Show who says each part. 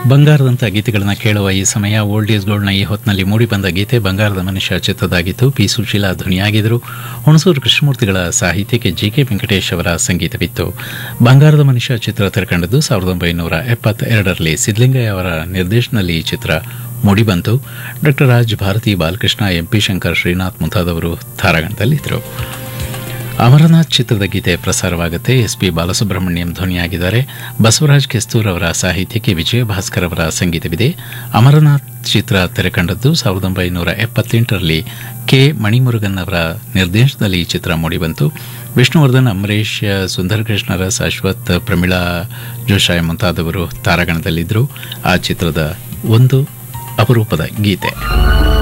Speaker 1: ಬಂಗಾರದಂಥ ಗೀತೆಗಳನ್ನು ಕೇಳುವ ಈ ಸಮಯ ಓಲ್ಡ್ ಈಸ್ ಗೋಲ್ಡ್ನ ಈ ಹೊತ್ತಿನಲ್ಲಿ ಮೂಡಿಬಂದ ಗೀತೆ ಬಂಗಾರದ ಮನುಷ್ಯ ಚಿತ್ರದಾಗಿತ್ತು ಪಿ ಸುಶೀಲಾ ಧ್ವನಿಯಾಗಿದ್ದರು ಹುಣಸೂರು ಕೃಷ್ಣಮೂರ್ತಿಗಳ ಸಾಹಿತ್ಯಕ್ಕೆ ಜಿ ಕೆ ವೆಂಕಟೇಶ್ ಅವರ ಸಂಗೀತವಿತ್ತು ಬಂಗಾರದ ಮನುಷ್ಯ ಚಿತ್ರ ತೆರೆಕಂಡದ್ದು ಸಾವಿರದ ಒಂಬೈನೂರ ಎಪ್ಪತ್ತೆರಡರಲ್ಲಿ ಸಿದ್ದಲಿಂಗಯ್ಯ ಅವರ ನಿರ್ದೇಶನದಲ್ಲಿ ಈ ಚಿತ್ರ ಮೂಡಿಬಂತು ಡಾಕ್ಟರ್ ರಾಜ್ ಭಾರತಿ ಬಾಲಕೃಷ್ಣ ಎಂಪಿ ಶಂಕರ್ ಶ್ರೀನಾಥ್ ಮುಂತಾದವರು ತಾರಾಗಣದಲ್ಲಿದ್ದರು ಅಮರನಾಥ್ ಚಿತ್ರದ ಗೀತೆ ಪ್ರಸಾರವಾಗುತ್ತೆ ಎಸ್ ಪಿ ಬಾಲಸುಬ್ರಹ್ಮಣ್ಯಂ ಧ್ವನಿಯಾಗಿದ್ದಾರೆ ಬಸವರಾಜ್ ಕೆಸ್ತೂರ್ ಅವರ ಸಾಹಿತ್ಯಕ್ಕೆ ವಿಜಯ ಭಾಸ್ಕರ್ ಅವರ ಸಂಗೀತವಿದೆ ಅಮರನಾಥ್ ಚಿತ್ರ ತೆರೆಕಂಡದ್ದು ಸಾವಿರದ ಒಂಬೈನೂರ ಎಪ್ಪತ್ತೆಂಟರಲ್ಲಿ ಕೆ ಮಣಿಮುರುಗನ್ ಅವರ ನಿರ್ದೇಶನದಲ್ಲಿ ಈ ಚಿತ್ರ ಮೂಡಿಬಂತು ವಿಷ್ಣುವರ್ಧನ್ ಅಂಬರೀಷ್ ಸುಂದರ್ ಕೃಷ್ಣರಸ್ ಅಶ್ವಥ್ ಪ್ರಮೀಳಾ ಜೋಶಾಯ್ ಮುಂತಾದವರು ತಾರಾಗಣದಲ್ಲಿದ್ದರು ಆ ಚಿತ್ರದ ಒಂದು ಅಪರೂಪದ ಗೀತೆ